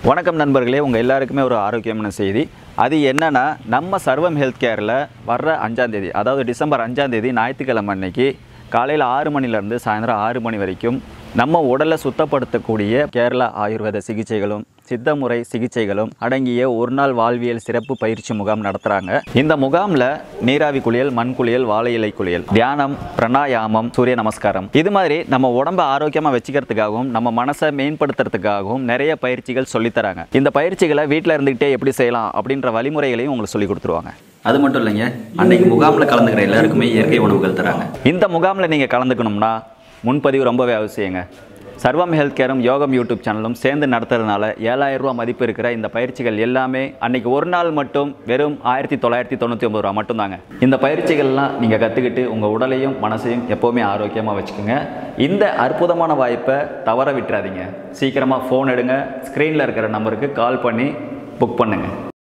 வணக்கம் நண்பர்களே உங்கள் எல்லாருக்குமே ஒரு ஆரோக்கியமான செய்தி அது என்னன்னா நம்ம சர்வம் ஹெல்த் கேரில் வர்ற அஞ்சாந்தேதி அதாவது டிசம்பர் அஞ்சாந்தேதி ஞாயிற்றுக்கிழமை அன்னைக்கு காலையில் ஆறு மணிலேருந்து சாயந்தரம் ஆறு மணி வரைக்கும் நம்ம உடலை சுத்தப்படுத்தக்கூடிய கேரளா ஆயுர்வேத சிகிச்சைகளும் சித்த முறை சிகிச்சைகளும் அடங்கிய ஒரு நாள் வாழ்வியல் சிறப்பு பயிற்சி முகாம் நடத்துகிறாங்க இந்த முகாமில் நீராவி குளியல் மண் குளியல் வாழை இலை குளியல் தியானம் பிரணாயாமம் சூரிய நமஸ்காரம் இது மாதிரி நம்ம உடம்பை ஆரோக்கியமாக வச்சுக்கிறதுக்காகவும் நம்ம மனசை மேம்படுத்துறதுக்காகவும் நிறைய பயிற்சிகள் சொல்லித்தராங்க இந்த பயிற்சிகளை வீட்டில் இருந்துக்கிட்டே எப்படி செய்யலாம் அப்படின்ற வழிமுறைகளையும் உங்களுக்கு சொல்லி கொடுத்துருவாங்க அது மட்டும் இல்லைங்க அன்னைக்கு முகாமில் கலந்துக்கிற எல்லாருக்குமே இயற்கை உணவுகள் தராங்க இந்த முகாமில் நீங்கள் கலந்துக்கணும்னா முன்பதிவு ரொம்பவே அவசியங்க சர்வம் ஹெல்த் கேரும் யோகம் யூடியூப் சேனலும் சேர்ந்து நடத்துறதுனால ஏழாயிரம் ரூபா மதிப்பு இருக்கிற இந்த பயிற்சிகள் எல்லாமே அன்னைக்கு ஒரு நாள் மட்டும் வெறும் ஆயிரத்தி தொள்ளாயிரத்தி தொண்ணூற்றி ஒம்பது ரூபா மட்டும்தாங்க இந்த பயிற்சிகள்லாம் நீங்கள் கற்றுக்கிட்டு உங்கள் உடலையும் மனசையும் எப்போவுமே ஆரோக்கியமாக வச்சுக்கோங்க இந்த அற்புதமான வாய்ப்பை தவற விட்டுறாதீங்க சீக்கிரமாக ஃபோன் எடுங்க ஸ்க்ரீனில் இருக்கிற நம்பருக்கு கால் பண்ணி புக் பண்ணுங்கள்